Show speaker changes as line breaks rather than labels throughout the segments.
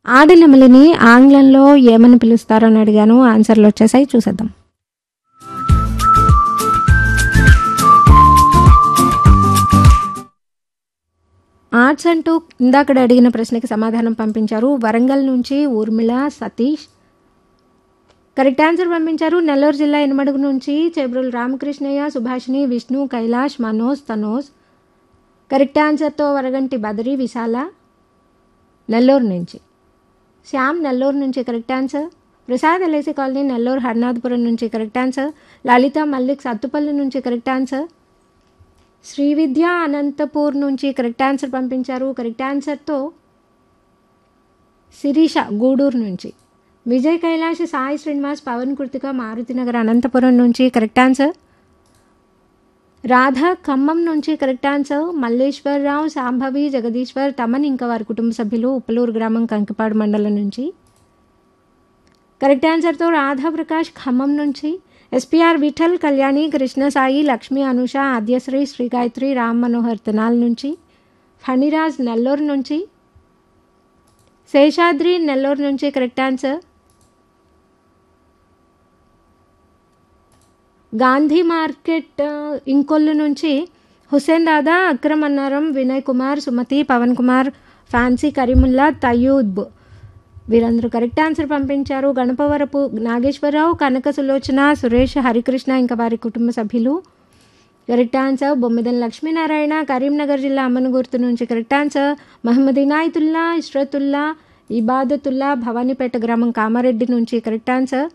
ఆడనెమలిని ఆంగ్లంలో ఏమని పిలుస్తారని అడిగాను ఆన్సర్లు వచ్చేసాయి చూసేద్దాం ఆర్ట్స్ అంటూ ఇందాకడ అడిగిన ప్రశ్నకి సమాధానం పంపించారు వరంగల్ నుంచి ఊర్మిళ సతీష్ కరెక్ట్ ఆన్సర్ పంపించారు నెల్లూరు జిల్లా ఎనమడుగు నుంచి చెబ్రుల్ రామకృష్ణయ్య సుభాషిణి విష్ణు కైలాష్ మనోజ్ తనోజ్ కరెక్ట్ ఆన్సర్తో వరగంటి బదరి విశాల నెల్లూరు నుంచి శ్యామ్ నెల్లూరు నుంచి correct answer Prasad LIC colony Nellore Harnathapuram నుంచి కరెక్ట్ ఆన్సర్ లలిత మల్లిక్ సత్తుపల్లి నుంచి కరెక్ట్ ఆన్సర్ శ్రీ విద్య అనంతపూర్ నుంచి కరెక్ట్ ఆన్సర్ పంపించారు కరెక్ట్ ఆన్సర్తో శిరీష గూడూరు నుంచి విజయ్ కైలాష్ సాయి శ్రీనివాస్ పవన్ కృతిక మారుతినగర్ అనంతపురం నుంచి కరెక్ట్ ఆన్సర్ రాధ ఖమ్మం నుంచి కరెక్ట్ ఆన్సర్ మల్లేశ్వరరావు సాంభవి జగదీశ్వర్ తమన్ ఇంకా వారి కుటుంబ సభ్యులు ఉప్పలూరు గ్రామం కంకిపాడు మండలం నుంచి కరెక్ట్ ఆన్సర్తో రాధా ప్రకాష్ ఖమ్మం నుంచి ఎస్పీఆర్ విఠల్ కళ్యాణి కృష్ణసాయి లక్ష్మి అనుష ఆద్యశ్రీ శ్రీ గాయత్రి రామ్ మనోహర్ తెనాల్ నుంచి ఫణిరాజ్ నెల్లూరు నుంచి శేషాద్రి నెల్లూరు నుంచి కరెక్ట్ ఆన్సర్ గాంధీ మార్కెట్ ఆ, ఇంకొల్లు నుంచి హుసేన్ దాదా అక్రమ్ అన్నారం వినయ్ కుమార్ సుమతి పవన్ కుమార్ ఫ్యాన్సీ కరీముల్లా తయూద్ వీరందరూ కరెక్ట్ ఆన్సర్ పంపించారు గణపవరపు నాగేశ్వరరావు కనక సులోచన సురేష్ హరికృష్ణ ఇంకా వారి కుటుంబ సభ్యులు కరెక్ట్ ఆన్సర్ బొమ్మిదన్ లక్ష్మీనారాయణ కరీంనగర్ జిల్లా అమ్మనగుర్తు నుంచి కరెక్ట్ ఆన్సర్ మహమ్మద్ ఇనాయతుల్లా ఇష్రతుల్లా ఇబాదతుల్లా భవానీపేట గ్రామం కామారెడ్డి నుంచి కరెక్ట్ ఆన్సర్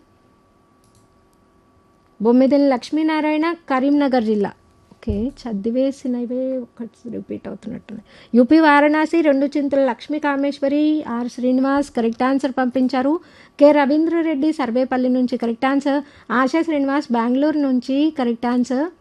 బొమ్మిదన్ లక్ష్మీనారాయణ కరీంనగర్ జిల్లా ఓకే చదివేసినవే ఒకటి రిపీట్ అవుతున్నట్టున్నాయి యూపీ వారణాసి రెండు Chintala Lakshmi Kameswari R Srinivas correct answer పంపించారు కె రవీంద్రరెడ్డి సర్వేపల్లి నుంచి కరెక్ట్ ఆన్సర్ ఆశా శ్రీనివాస్ బెంగళూరు నుంచి కరెక్ట్ ఆన్సర్